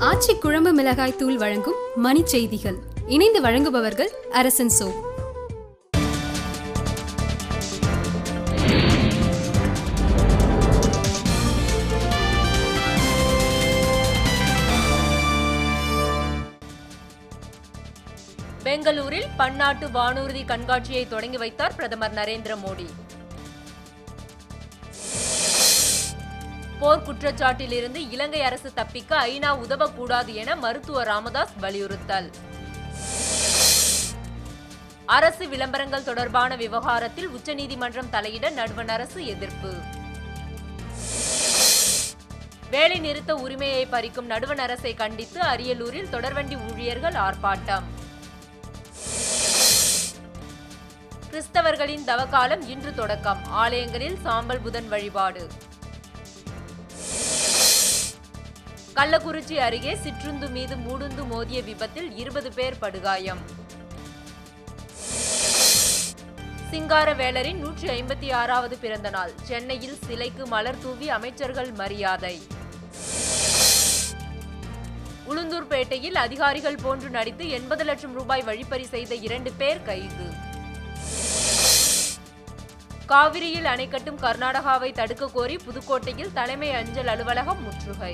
ஆச்சி குழம்பு மிளகாய் தூள் வழங்கும் மணி செய்திகள் இணைந்து வழங்குபவர்கள் அரசன் சோ பெங்களூரில் பன்னாட்டு வானூர்தி கண்காட்சியை தொடங்கி வைத்தார் பிரதமர் நரேந்திர மோடி போர் குற்றச்சாட்டிலிருந்து இலங்கை அரசு தப்பிக்க ஐநா உதவக்கூடாது என மருத்துவர் ராமதாஸ் வலியுறுத்தல் அரசு விளம்பரங்கள் தொடர்பான விவகாரத்தில் உச்சநீதிமன்றம் தலையிட நடுவண் அரசு எதிர்ப்பு வேலை நிறுத்த உரிமையை பறிக்கும் நடுவண் அரசை கண்டித்து அரியலூரில் தொடர்வண்டி ஊழியர்கள் ஆர்ப்பாட்டம் கிறிஸ்தவர்களின் தவக்காலம் இன்று தொடக்கம் ஆலயங்களில் சாம்பல் புதன் வழிபாடு கள்ளக்குறிச்சி அருகே சிற்றுந்து மீது மூடுந்து மோதிய விபத்தில் இருபது பேர் படுகாயம் சிங்காரவேலரின் நூற்றி ஐம்பத்தி ஆறாவது பிறந்த நாள் சென்னையில் சிலைக்கு மலர் தூவி அமைச்சர்கள் மரியாதை உளுந்தூர்பேட்டையில் அதிகாரிகள் போன்று நடித்து எண்பது லட்சம் ரூபாய் வழிப்பறி செய்த இரண்டு பேர் கைது காவிரியில் அணை கட்டும் கர்நாடகாவை தடுக்க கோரி புதுக்கோட்டையில் தலைமை அஞ்சல் அலுவலகம் முற்றுகை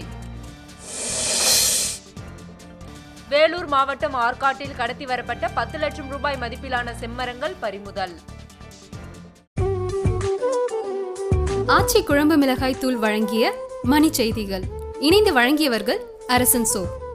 வேலூர் மாவட்டம் ஆற்காட்டில் கடத்தி வரப்பட்ட பத்து லட்சம் ரூபாய் மதிப்பிலான செம்மரங்கள் பறிமுதல் ஆச்சி குழம்பு மிளகாய் தூள் வழங்கிய மணி செய்திகள் இணைந்து வழங்கியவர்கள் அரசன் சோ